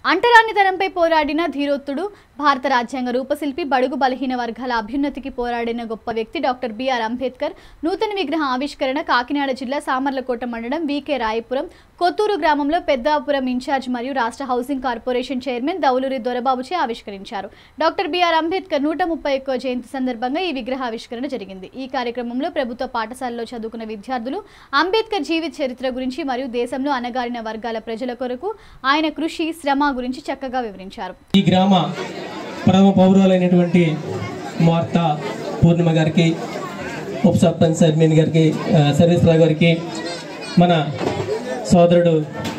అంటరానితనంపై పోరాడిన ధీరోత్తుడు భారత రాజ్యాంగ రూపశిల్పి బడుగు బలహీన వర్గాల అభ్యున్నతికి పోరాడిన గొప్ప వ్యక్తి డాక్టర్ బిఆర్ అంబేద్కర్ నూతన విగ్రహ ఆవిష్కరణ కాకినాడ జిల్లా సామర్లకోట మండలం వికే రాయపురం కొత్తూరు గ్రామంలో పెద్దాపురం ఇన్ఛార్జ్ మరియు రాష్ట్ర హౌసింగ్ కార్పొరేషన్ చైర్మన్ దౌలూరి దొరబాబుచే ఆవిష్కరించారు డాక్టర్ బిఆర్ అంబేద్కర్ నూట ముప్పై ఒక్కో జయంతి సందర్భంగా ఈ విగ్రహ ఆవిష్కరణ జరిగింది ఈ కార్యక్రమంలో ప్రభుత్వ పాఠశాలలో చదువుకున్న విద్యార్థులు అంబేద్కర్ జీవిత చరిత్ర గురించి మరియు దేశంలో అణగారిన వర్గాల ప్రజల కొరకు ఆయన కృషి శ్రమ గురించి చక్కగా వివరించారు ఈ గ్రామ ప్రథమ పౌరులైనటువంటి మార్త పూర్ణిమ గారికి ఉప సర్పంచ్ చైర్మన్ గారికి ఆ, సర్వేశ్వరరావు గారికి మన సోదరుడు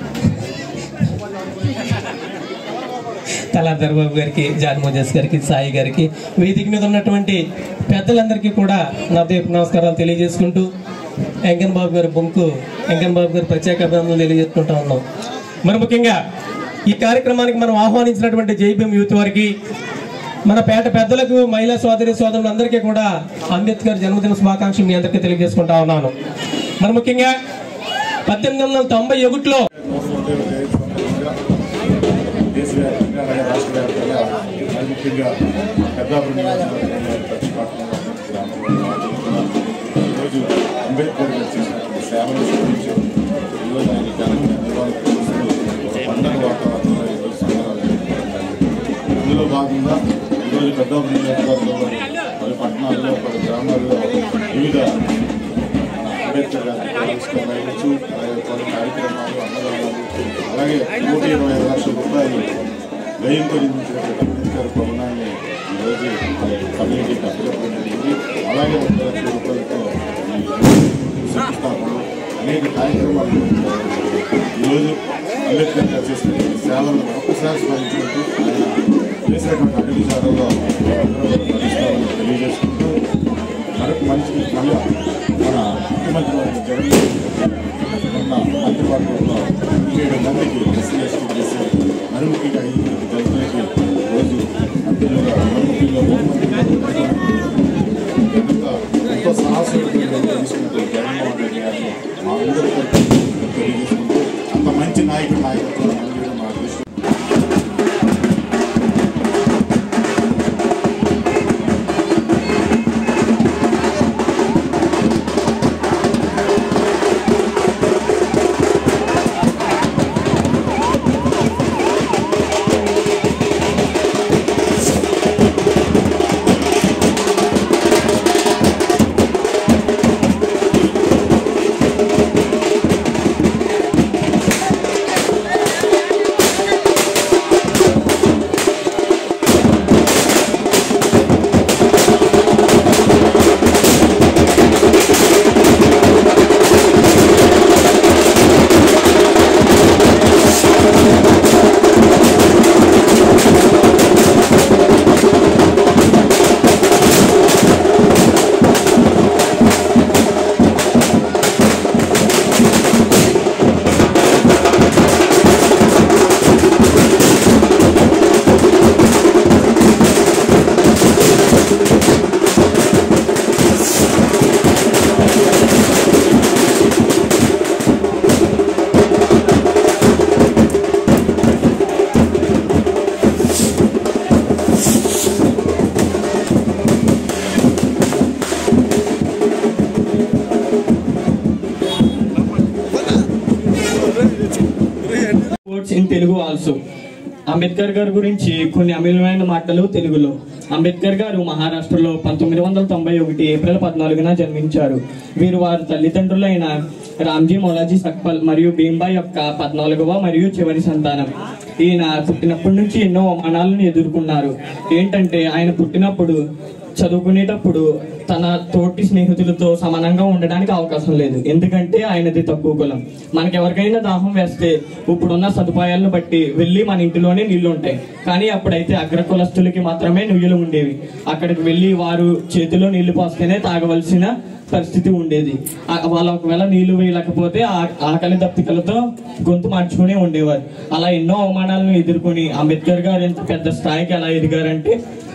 కళాధర్ బాబు గారికి జాన్ మోజస్ గారికి సాయి గారికి వేదిక మీద ఉన్నటువంటి పెద్దలందరికీ కూడా నా దేపు నమస్కారాలు తెలియజేసుకుంటూ వెంకన్ బాబు గారి బొంకు వెంకన్ బాబు గారి ప్రత్యేక అభినందనలు తెలియజేసుకుంటా ఉన్నాం మరి ముఖ్యంగా ఈ కార్యక్రమానికి మనం ఆహ్వానించినటువంటి జైభీం యూత్ వారికి మన పేట పెద్దలకు మహిళా సోదరి సోదరులందరికీ కూడా అంబేద్కర్ జన్మదిన శుభాకాంక్షలు మీ అందరికీ తెలియజేసుకుంటా ఉన్నాను మరి ముఖ్యంగా పద్దెనిమిది వందల తొంభై ఒకటిలో దేశవ్యాప్తంగా అలాగే రాష్ట్ర వ్యాప్తంగా మరి ముఖ్యంగా పెద్దాపురం నియోజకవర్గంలో ప్రతిపాదన గ్రామంలో ఈరోజు అంబేద్కర్ గారు చేసినటువంటి సేవలు స్మరించి ఈరోజు ఆయన ఘనంగా నివాళులర్పిస్తూ ఒక పండగ వాతావరణంలో ఈరోజు సంబరాలు జరుపుకుంటున్నారు. ఇందులో భాగంగా ఈరోజు పెద్దాపురం నియోజకవర్గంలో పలు పట్టణాల్లో పలు గ్రామాల్లో వివిధ అంబేద్కర్ గారి ఆవిష్కరణ అవ్వచ్చు అలాగే కొన్ని కార్యక్రమాలు అన్నదానాలు అలాగే కోటి ఇరవై ఐదు లక్షల రూపాయలు వ్యయంతో నిర్మించినటువంటి అంబేద్కర్ భవనాన్ని ఈరోజు కమ్యూనిటీకి అప్పచెప్పడం జరిగింది అలాగే ఒక లక్షల రూపాయలతో ఈ శంకుస్థాపనలు అనేక కార్యక్రమాలు నిర్వహించారు. ఈరోజు అంబేద్కర్ గారు చేసినటువంటి సేవలను ఒక్కసారి స్మరించుకుంటూ ఆయన చేసినటువంటి అన్ని విచారాల్లో తెలియజేసుకుంటూ మరొక మంచి మళ్ళా మన ముఖ్యమంత్రి వారి జగన్ ఉన్న మంత్రివర్గంలో ఏడు మందికి ఎస్సీ ఎస్టీ చేసి మరి ముఖ్యంగా ఈ దళితులకి రోజు మంత్రులుగా మరి ముఖ్యంగా హోంమంత్రిగా ఎంత ఎంతో సాహసోపేతంగా తీసుకుంటూ జగన్మోహన్ రెడ్డి గారిని మా అందరికీ తెలియజేసుకుంటూ అంత మంచి నాయకుడు నాయకత్వం అందించడం మా దృష్టి words in Telugu also Ambedkar గారి గురించి కొన్ని అమూల్యమైన మాటలు తెలుగులో అంబేద్కర్ గారు మహారాష్ట్రలో పంతొమ్మిది వందల తొంభై ఒకటి ఏప్రిల్ పద్నాలుగున జన్మించారు వీరు వారి తల్లిదండ్రులైన రామ్జీ మొలాజీ సక్పల్ మరియు భీంబా యొక్క పద్నాలుగవ మరియు చివరి సంతానం ఈయన పుట్టినప్పటి నుంచి ఎన్నో అవమానాలను ఎదుర్కొన్నారు ఏంటంటే ఆయన పుట్టినప్పుడు చదువుకునేటప్పుడు తన తోటి స్నేహితులతో సమానంగా ఉండడానికి అవకాశం లేదు ఎందుకంటే ఆయనది తక్కువ కులం మనకి ఎవరికైనా దాహం వేస్తే ఇప్పుడున్న సదుపాయాలను బట్టి వెళ్ళి మన ఇంటిలోనే నీళ్లు ఉంటాయి కానీ అప్పుడైతే అగ్ర కులస్తులకి మాత్రమే నుయ్యలు ఉండేవి అక్కడికి వెళ్ళి వారు చేతిలో నీళ్లు పోస్తేనే తాగవలసిన పరిస్థితి ఉండేది ఆ- వాళ్ళు ఒకవేళ నీళ్లు వేయలేకపోతే ఆ- ఆకలి దప్పికలతో గొంతు మార్చుకునే ఉండేవారు అలా ఎన్నో అవమానాలను ఎదుర్కొని అంబేద్కర్ గారు ఎంత పెద్ద స్థాయికి ఎలా ఎదిగారంటే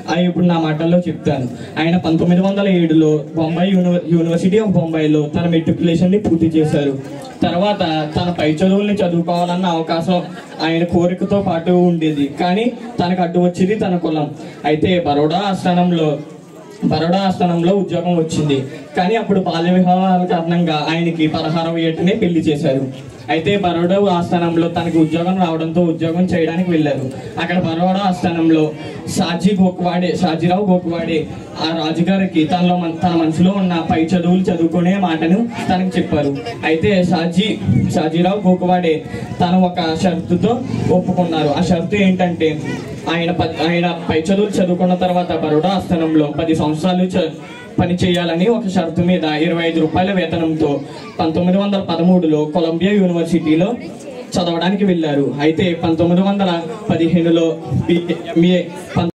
అవి ఇప్పుడు నా మాటల్లో చెప్తాను ఆయన పంతొమ్మిది వందల ఏడులో బొంబాయి యూనివ- యూనివర్సిటీ ఆఫ్ బొంబాయిలో తన మెట్రికులేషన్ ని పూర్తి చేశారు తర్వాత తన పై చదువుల్ని చదువుకోవాలన్న అవకాశం ఆయన కోరికతో పాటు ఉండేది కానీ తనకు అడ్డు వచ్చేది తన కులం అయితే బరోడా ఆస్థానంలో బరోడా ఆస్థానంలో ఉద్యోగం వచ్చింది కానీ అప్పుడు బాల్య వివాహాల కారణంగా ఆయనకి పదహారవ ఏటనే పెళ్లి చేశారు అయితే బరోడా ఆస్థానంలో తనకి ఉద్యోగం రావడంతో ఉద్యోగం చేయడానికి వెళ్ళారు అక్కడ బరోడా ఆస్థానంలో షాజీ గోక్వాడే షాజీరావు గోక్వాడే ఆ రాజుగారికి తనలో మన- తన మనసులో ఉన్న పై చదువులు చదువుకునే మాటను తనకు చెప్పారు అయితే షాజీ షాజీరావు గోక్వాడే తను ఒక షరతుతో ఒప్పుకున్నారు ఆ షరతు ఏంటంటే ఆయన ప- ఆయన పై చదువులు చదువుకున్న తర్వాత బరోడా ఆస్థానంలో పది సంవత్సరాలు చ- పని చేయాలని ఒక షరతు మీద ఇరవై ఐదు రూపాయల వేతనంతో పంతొమ్మిది వందల పదమూడులో కొలంబియా యూనివర్సిటీలో చదవడానికి వెళ్ళారు అయితే పంతొమ్మిది వందల పదిహేనులో ఎంఏ